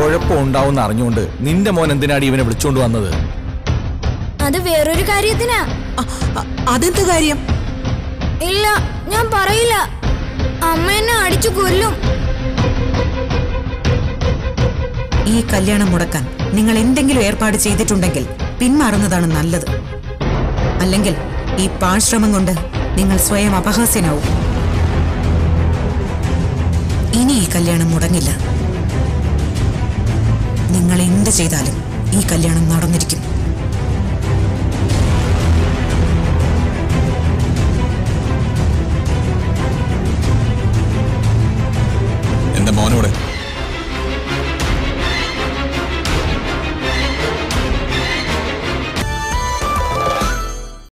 കുഴപ്പം ഉണ്ടാവും അറിഞ്ഞുകൊണ്ട് നിന്റെ മോൻ എന്തിനാടി ഇവനെ വിളിച്ചോണ്ട് വന്നത് അത് വേറൊരു കാര്യത്തിനാ അ- അ- അതെന്ത് കാര്യം ഇല്ല ഞാൻ പറയില്ല അമ്മ എന്നെ അടിച്ചു കൊല്ലും ഈ കല്യാണം മുടക്കാൻ നിങ്ങൾ എന്തെങ്കിലും ഏർപ്പാട് ചെയ്തിട്ടുണ്ടെങ്കിൽ പിന്മാറുന്നതാണ് നല്ലത് അല്ലെങ്കിൽ ഈ പാഴ്ശ്രമം കൊണ്ട് നിങ്ങൾ സ്വയം അപഹാസ്യനാവും ഇനി ഈ കല്യാണം മുടങ്ങില്ല നിങ്ങൾ എന്ത് ചെയ്താലും ഈ കല്യാണം നടന്നിരിക്കും